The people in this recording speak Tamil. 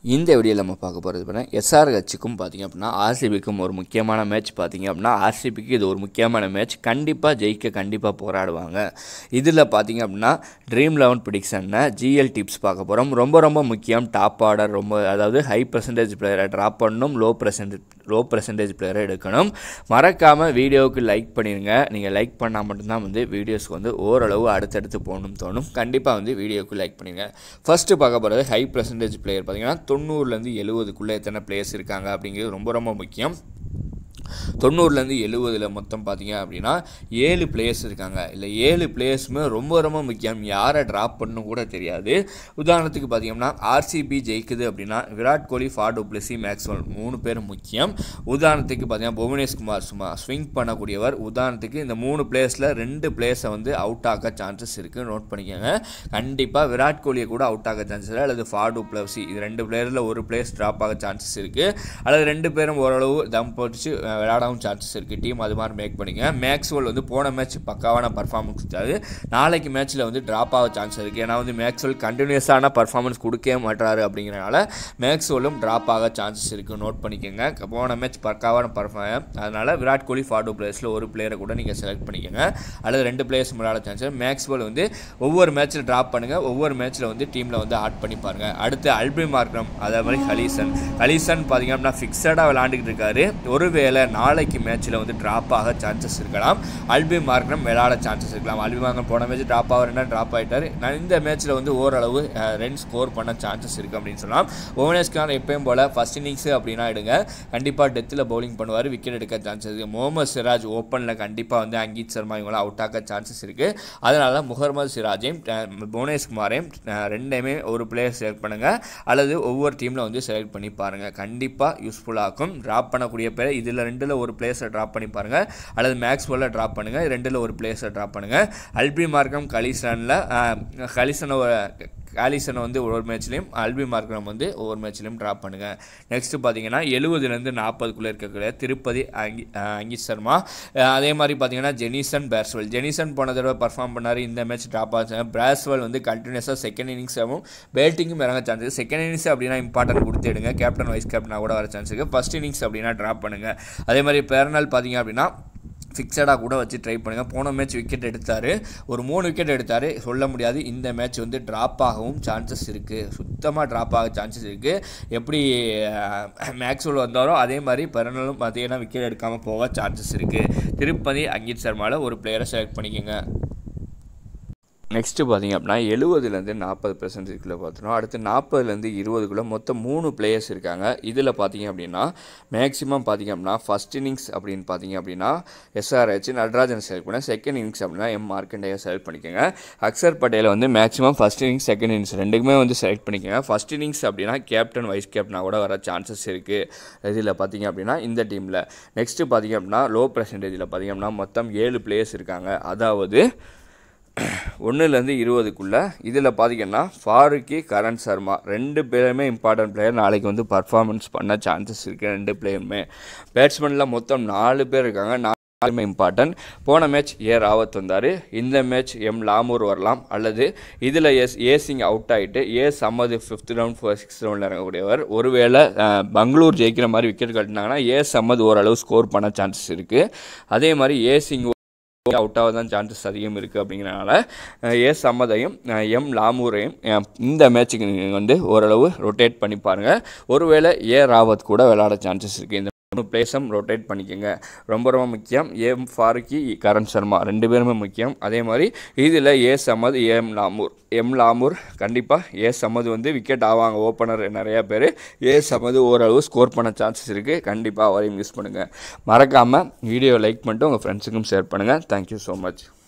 இந்த வீடியோவில் நம்ம பார்க்க போகிறது பார்த்தீங்கன்னா எஸ்ஆர்ஹெச்சுக்கும் பார்த்தீங்க அப்படின்னா ஆர்சிபிக்கும் ஒரு முக்கியமான மேட்ச் பார்த்தீங்க அப்படின்னா ஆர்சிபிக்கு இது ஒரு முக்கியமான மேட்ச் கண்டிப்பாக ஜெயிக்க கண்டிப்பாக போராடுவாங்க இதில் பார்த்தீங்க அப்படின்னா ட்ரீம் லெவன் ப்ரிடிக்ஷனில் ஜிஎல் டிப்ஸ் பார்க்க போகிறோம் ரொம்ப ரொம்ப முக்கியம் டாப் ஆர்டர் ரொம்ப அதாவது ஹை பர்சன்டேஜ் பிளேயரை ட்ராப் பண்ணணும் லோ பர்சன்டேஜ் லோ பர்சன்டேஜ் பிளேயரை எடுக்கணும் மறக்காமல் வீடியோவுக்கு லைக் பண்ணிடுங்க நீங்கள் லைக் பண்ணால் மட்டும்தான் வந்து வீடியோஸ்க்கு வந்து ஓரளவு அடுத்தடுத்து போகணும்னு தோணும் கண்டிப்பாக வந்து வீடியோவுக்கு லைக் பண்ணிடுங்க ஃபஸ்ட்டு பார்க்க போகிறது ஹை பர்சன்டேஜ் பிளேயர் பார்த்தீங்கன்னா தொண்ணூறுலேருந்து எழுபதுக்குள்ளே எத்தனை பிளேயர்ஸ் இருக்காங்க அப்படிங்கிறது ரொம்ப ரொம்ப முக்கியம் தொண்ணூறுலேருந்து எழுபதில் மொத்தம் பார்த்தீங்க அப்படின்னா ஏழு பிளேயர்ஸ் இருக்காங்க இல்லை ஏழு பிளேயர்ஸுமே ரொம்ப ரொம்ப முக்கியம் யாரை ட்ராப் பண்ணணும் கூட தெரியாது உதாரணத்துக்கு பார்த்தீங்கன்னா ஆர்சிபி ஜெயிக்குது அப்படின்னா Virat Kohli Faf du Plessis Maxwell மூணு பேர் முக்கியம் உதாரணத்துக்கு பார்த்தீங்கன்னா புவனேஷ்குமார் சும்மா ஸ்விங் பண்ணக்கூடியவர் உதாரணத்துக்கு இந்த மூணு பிளேயர்ஸில் ரெண்டு பிளேயர்ஸை வந்து அவுட் ஆக சான்சஸ் இருக்குது நோட் பண்ணிக்கோங்க கண்டிப்பாக விராட் கோலியை கூட அவுட் ஆக சான்சஸ் இல்லை அல்லது ஃபாடு பிளஸி இது ரெண்டு பிளேயரில் ஒரு பிளேயர்ஸ் ட்ராப் ஆக சான்சஸ் இருக்குது அல்லது ரெண்டு பேரும் ஓரளவு தம் போட்டு விளையாடவும் சான்சஸ் இருக்குது டீம் அது மாதிரி மேக் பண்ணிங்க மேக்ஸ்வெல் வந்து போன மேட்ச் பக்காவான பர்ஃபார்மன்ஸ் கொடுத்தாரு நாளைக்கு மேட்ச்சில் வந்து ட்ராப் ஆக சான்ஸ் இருக்குது ஏன்னா வந்து மேக்ஸ்வெல் கண்டினியூஸான பர்ஃபார்மன்ஸ் கொடுக்கவே மாட்டாரு அப்படிங்கிறனால மேக்ஸ்வெல்லும் ட்ராப் ஆக சான்சஸ் இருக்குது நோட் பண்ணிக்கோங்க போன மேட்ச் பக்காவான பர்ஃபார்ம் அதனால் விராட் கோலி ஃபார்டு பிளேயர்ஸில் ஒரு பிளேயரை கூட நீங்கள் செலக்ட் பண்ணிக்கோங்க அல்லது ரெண்டு பிளேயர்ஸ் விளையாட சான்ஸ் மேக்ஸ்வெல் வந்து ஒவ்வொரு மேட்ச்சில் ட்ராப் பண்ணுங்கள் ஒவ்வொரு மேட்ச்சில் வந்து டீமில் வந்து ஆட் பண்ணி பாருங்கள் அடுத்து அல்பி மார்க்ரம் அதே மாதிரி ஹலீசன் ஹலீசன் பார்த்தீங்க அப்படின்னா ஃபிக்ஸடாக விளாண்டுக்கிட்டு இருக்காரு ஒருவேளை நாளைக்கு மேட்ச்சில் வந்து ட்ராப் ஆக சான்சஸ் இருக்கலாம் அல்பி மார்க்ரம் விளையாட சான்சஸ் இருக்கலாம் அல்பி மார்க்ரம் போன மேட்ச் ட்ராப் ஆகிறேன்னா ட்ராப் ஆகிட்டார் நான் இந்த மேட்ச்சில் வந்து ஓரளவு ரன் ஸ்கோர் பண்ண சான்சஸ் இருக்குது அப்படின்னு சொல்லலாம் புவனேஷ்கார் எப்பயும் போல் ஃபஸ்ட் இன்னிங்ஸு அப்படின்னா எடுங்க கண்டிப்பாக டெத்தில் பவுலிங் பண்ணுவார் விக்கெட் எடுக்க சான்சஸ் இருக்குது முகமது சிராஜ் ஓப்பனில் கண்டிப்பாக வந்து அங்கீத் சர்மா இவங்களாம் அவுட் ஆக சான்சஸ் இருக்குது அதனால முகமது சிராஜையும் புவனேஷ்குமாரையும் ரெண்டையுமே ஒரு பிளேயர் செலக்ட் பண்ணுங்கள் அல்லது ஒவ்வொரு டீமில் வந்து செலக்ட் பண்ணி பாருங்கள் கண்டிப்பாக யூஸ்ஃபுல்லாகும் ட்ராப் பண்ணக்கூடிய பேர் இதில் ரெண்டில் ஒரு பிளேஸை ட்ராப் பண்ணி பாருங்கள் அல்லது மேக்ஸ்வெல்ல ட்ராப் பண்ணுங்கள் ரெண்டில் ஒரு பிளேஸை ட்ராப் பண்ணுங்கள் அல்பி மார்க்கம் கலிசனில் கலிசனை காலிசனை வந்து ஒரு மேட்ச்லேயும் அல்பி மார்க்ரம் வந்து ஒவ்வொரு மேட்ச்லேயும் ட்ராப் பண்ணுங்கள் நெக்ஸ்ட்டு பார்த்தீங்கன்னா எழுபதுலேருந்து நாற்பதுக்குள்ளே இருக்கக்கூடிய திருப்பதி அங்கி அங்கித் சர்மா அதே மாதிரி பார்த்தீங்கன்னா ஜெனிசன் பேர்ஸ்வெல் ஜெனிசன் போன தடவை பர்ஃபார்ம் பண்ணார் இந்த மேட்ச் ட்ராப் ஆச்சு பிராஸ்வெல் வந்து கண்டினியூஸாக செகண்ட் இன்னிங்ஸாகவும் பேட்டிங்கும் இறங்க சான்ஸ் இருக்குது செகண்ட் இன்னிங்ஸ் அப்படின்னா இம்பார்ட்டன்ட் கொடுத்துடுங்க கேப்டன் வைஸ் கேப்டனாக கூட வர சான்ஸ் இருக்குது ஃபஸ்ட் இன்னிங்ஸ் அப்படின்னா ட்ராப் பண்ணுங்கள் அதே மாதிரி பேரனால் பார்த்தீங்க அப்படின்னா ஃபிக்ஸடாக கூட வச்சு ட்ரை பண்ணுங்கள் போன மேட்ச் விக்கெட் எடுத்தார் ஒரு மூணு விக்கெட் எடுத்தார் சொல்ல முடியாது இந்த மேட்ச் வந்து ட்ராப் ஆகவும் சான்சஸ் இருக்குது சுத்தமாக ட்ராப் ஆக சான்சஸ் இருக்குது எப்படி மேக்ஸ்வெல் வந்தாரோ அதே மாதிரி பெருநாளும் பார்த்தீங்கன்னா விக்கெட் எடுக்காமல் போக சான்சஸ் இருக்குது திருப்பதி அங்கித் சர்மாவில் ஒரு பிளேயரை செலக்ட் பண்ணிக்கோங்க நெக்ஸ்ட்டு பார்த்தீங்க அப்படின்னா எழுபதுலேருந்து நாற்பது பெர்சன்டேஜ்குள்ளே பார்த்துருவோம் அடுத்து நாற்பதுலேருந்து இருபதுக்குள்ளே மொத்தம் மூணு பிளேயர்ஸ் இருக்காங்க இதில் பார்த்தீங்க அப்படின்னா மேக்ஸிமம் பார்த்தீங்க அப்படின்னா ஃபஸ்ட் இன்னிங்ஸ் அப்படின்னு பார்த்தீங்க அப்படின்னா எஸ்ஆர்ஹெச் நடராஜன் செலக்ட் பண்ண செகண்ட் இன்னிங்ஸ் அப்படின்னா எம் மார்க்கண்டையை செலக்ட் பண்ணிக்கோங்க அக்சர் பட்டேலை வந்து maximum first innings second innings ரெண்டுக்குமே வந்து செலக்ட் பண்ணிக்கோங்க ஃபஸ்ட் இன்னிங்ஸ் அப்படின்னா கேப்டன் வைஸ் கேப்டனாக கூட வர சான்சஸ் இருக்குது இதில் பார்த்தீங்க அப்படின்னா இந்த டீமில் நெக்ஸ்ட்டு பார்த்தீங்க அப்படின்னா லோ பர்சன்டேஜில் பார்த்தீங்க அப்படின்னா மொத்தம் ஏழு பிளேயர்ஸ் இருக்காங்க அதாவது ஒன்றுலேருந்து இருபதுக்குள்ளே இதில் பார்த்தீங்கன்னா ஃபாருக்கி கரண் சர்மா ரெண்டு பேருமே இம்பார்ட்டன்ட் பிளேயர் நாளைக்கு வந்து பர்ஃபார்மன்ஸ் பண்ண சான்சஸ் இருக்குது ரெண்டு பிளேயருமே பேட்ஸ்மேனில் மொத்தம் நாலு பேர் இருக்காங்க நாலுமே இம்பார்ட்டன்ட் போன மேட்ச் ஏ ராவத் வந்தார் இந்த மேட்ச் எம் லாமூர் வரலாம் அல்லது இதில் எஸ் ஏ சிங் அவுட் ஆகிட்டு A Samad fifth round four sixth ரவுண்டில் இறங்கக்கூடியவர் ஒருவேளை பெங்களூர் ஜெயிக்கிற மாதிரி விக்கெட் கட்டினாங்கன்னா ஏ சம்மது ஓரளவு ஸ்கோர் பண்ண சான்சஸ் இருக்குது அதே மாதிரி ஏ சிங் அவுட்டாக தான் சான்சஸ் அதிகம் இருக்குது அப்படிங்கிறனால ஏ சம்மதையும் எம் லாமூரையும் இந்த மேட்சுக்கு நீங்கள் வந்து ஓரளவு ரொட்டேட் பண்ணி பாருங்கள் ஒருவேளை ஏ ராவத் கூட விளையாட சான்சஸ் இருக்குது இந்த மூணு பிளேஸும் ரொட்டேட் பண்ணிக்கோங்க ரொம்ப ரொம்ப முக்கியம் ஏம் ஃபாருக்கி கரண் சர்மா ரெண்டு பேருமே முக்கியம் அதே மாதிரி இதில் ஏ சமத் எம் லாமூர் எம் லாமூர் கண்டிப்பாக ஏ சமது வந்து விக்கெட் ஆவாங்க ஓப்பனர் நிறையா பேர் ஏ சமது ஓரளவு ஸ்கோர் பண்ண சான்சஸ் இருக்குது கண்டிப்பாக அவரையும் யூஸ் பண்ணுங்கள் மறக்காமல் வீடியோ லைக் பண்ணிட்டு உங்கள் ஃப்ரெண்ட்ஸுக்கும் ஷேர் பண்ணுங்கள் தேங்க்யூ ஸோ மச்